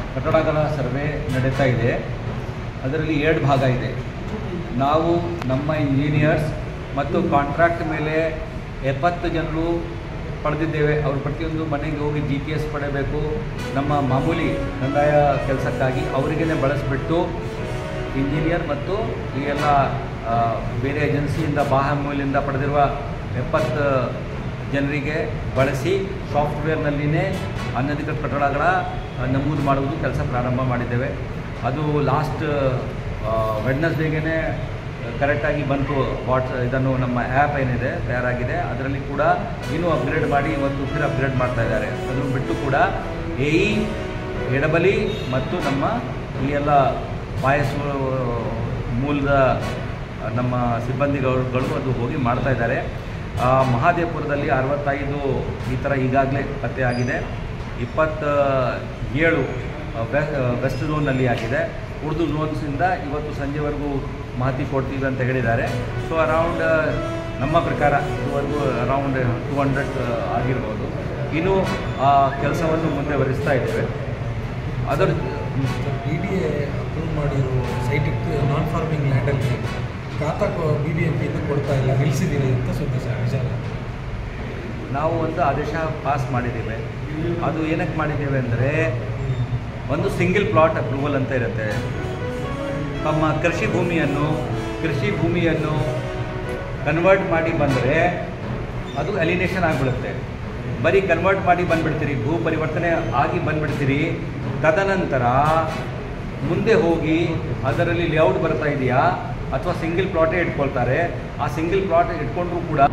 ಕಟ್ಟಡಗಳ ಸರ್ವೆ ನಡೀತಾ ಇದೆ ಅದರಲ್ಲಿ ಎರಡು ಭಾಗ ಇದೆ ನಾವು ನಮ್ಮ ಇಂಜಿನಿಯರ್ಸ್ ಮತ್ತು ಕಾಂಟ್ರಾಕ್ಟ್ ಮೇಲೆ ಎಪ್ಪತ್ತು ಜನರು ಪಡೆದಿದ್ದೇವೆ ಅವರು ಪ್ರತಿಯೊಂದು ಮನೆಗೆ ಹೋಗಿ ಜಿ ಪಿ ಎಸ್ ಪಡೆಯಬೇಕು ನಮ್ಮ ಮಾಮೂಲಿ ಕಂದಾಯ ಕೆಲಸಕ್ಕಾಗಿ ಅವರಿಗೇ ಬಳಸಿಬಿಟ್ಟು ಇಂಜಿನಿಯರ್ ಮತ್ತು ಈ ಎಲ್ಲ ಆ, ಬೇರೆ ಏಜೆನ್ಸಿಯಿಂದ ಬಾಹ್ಯಮೂಲ್ಯದಿಂದ ಪಡೆದಿರುವ ಎಪ್ಪತ್ತು ಜನರಿಗೆ ಬಳಸಿ ಸಾಫ್ಟ್ವೇರ್ನಲ್ಲಿನೇ ಅನಧಿಕೃತ ಕಟ್ಟಡಗಳ ಆ, ನಮೂದು ಮಾಡುವುದು ಕೆಲಸ ಪ್ರಾರಂಭ ಮಾಡಿದ್ದೇವೆ ಅದು ಲಾಸ್ಟ್ ವೆಡ್ನಸ್ಡೇಗೆ ಕರೆಕ್ಟಾಗಿ ಬಂತು ವಾಟ್ಸ್ ಇದನ್ನು ನಮ್ಮ ಆ್ಯಪ್ ಏನಿದೆ ತಯಾರಾಗಿದೆ ಅದರಲ್ಲಿ ಕೂಡ ಇನ್ನೂ ಅಪ್ಗ್ರೇಡ್ ಮಾಡಿ ಇವತ್ತು ಫಿರ್ ಅಪ್ಗ್ರೇಡ್ ಮಾಡ್ತಾ ಇದ್ದಾರೆ ಅದನ್ನು ಬಿಟ್ಟು ಕೂಡ ಎ ಇ ಎಡಬಲಿ ಮತ್ತು ನಮ್ಮ ಈ ಎಲ್ಲ ಬಾಯಸು ಮೂಲದ ನಮ್ಮ ಸಿಬ್ಬಂದಿಗಳು ಅದು ಹೋಗಿ ಮಾಡ್ತಾ ಇದ್ದಾರೆ ಆ, ಮಹಾದೇವಪುರದಲ್ಲಿ ಅರವತ್ತೈದು ಈ ಥರ ಈಗಾಗಲೇ ಪತ್ತೆಯಾಗಿದೆ ಇಪ್ಪತ್ತ ಏಳು ವೆ- ವೆಸ್ಟ್ ಝೋನ್ನಲ್ಲಿ ಆಗಿದೆ ಉರ್ದು ಝೋನ್ಸಿಂದ ಇವತ್ತು ಸಂಜೆವರೆಗೂ ಮಾಹಿತಿ ಕೊಡ್ತೀವಿ ಅಂತ ಹೇಳಿದ್ದಾರೆ ಸೊ ಅರೌಂಡ್ ನಮ್ಮ ಪ್ರಕಾರ ಇದುವರೆಗೂ ಅರೌಂಡ್ ಟು ಹಂಡ್ರೆಡ್ ಆಗಿರ್ಬೋದು ಇನ್ನು ಆ ಕೆಲಸವನ್ನು ಮುಂದುವರಿಸ್ತಾ ಇದ್ದೇವೆ ಅದರ ಬಿ ಡಿ ಎ ಅಪ್ರೂವ್ ಮಾಡಿರೋ ಸೈಟಿಗೆ ನಾನ್ ಫಾರ್ಮಿಂಗ್ ಲ್ಯಾಂಡಲ್ಲಿ ಖಾತಾ ಬಿ ಬಿ ಎಂ ಪಿಯಿಂದ ಕೊಡ್ತಾ ಇಲ್ಲ ನಿಲ್ಲಿಸಿದ್ದೀರಿ ಅಂತ ಸುದ್ದಿ ಸರ್ ನಿಜ ನಾವು ಒಂದು ಆದೇಶ ಪಾಸ್ ಮಾಡಿದ್ದೇವೆ ಅದು ಏನಕ್ಕೆ ಮಾಡಿದ್ದೇವೆ ಅಂದರೆ ಒಂದು ಸಿಂಗಲ್ ಪ್ಲಾಟ್ ಅಪ್ರೂವಲ್ ಅಂತ ಇರುತ್ತೆ ತಮ್ಮ ಕೃಷಿ ಭೂಮಿಯನ್ನು ಕೃಷಿ ಭೂಮಿಯನ್ನು ಕನ್ವರ್ಟ್ ಮಾಡಿ ಬಂದರೆ ಅದು ಅಲಿನೇಷನ್ ಆಗಿಬಿಡುತ್ತೆ ಬರೀ ಕನ್ವರ್ಟ್ ಮಾಡಿ ಬಂದುಬಿಡ್ತೀರಿ ಭೂ ಪರಿವರ್ತನೆ ಆಗಿ ಬಂದುಬಿಡ್ತೀರಿ ತದನಂತರ ಮುಂದೆ ಹೋಗಿ ಅದರಲ್ಲಿ ಲೇಔಟ್ ಬರ್ತಾ ಇದೆಯಾ ಅಥವಾ ಸಿಂಗಲ್ ಪ್ಲಾಟೇ ಇಟ್ಕೊಳ್ತಾರೆ ಆ ಸಿಂಗಲ್ ಪ್ಲಾಟ್ ಇಟ್ಕೊಂಡ್ರೂ ಕೂಡ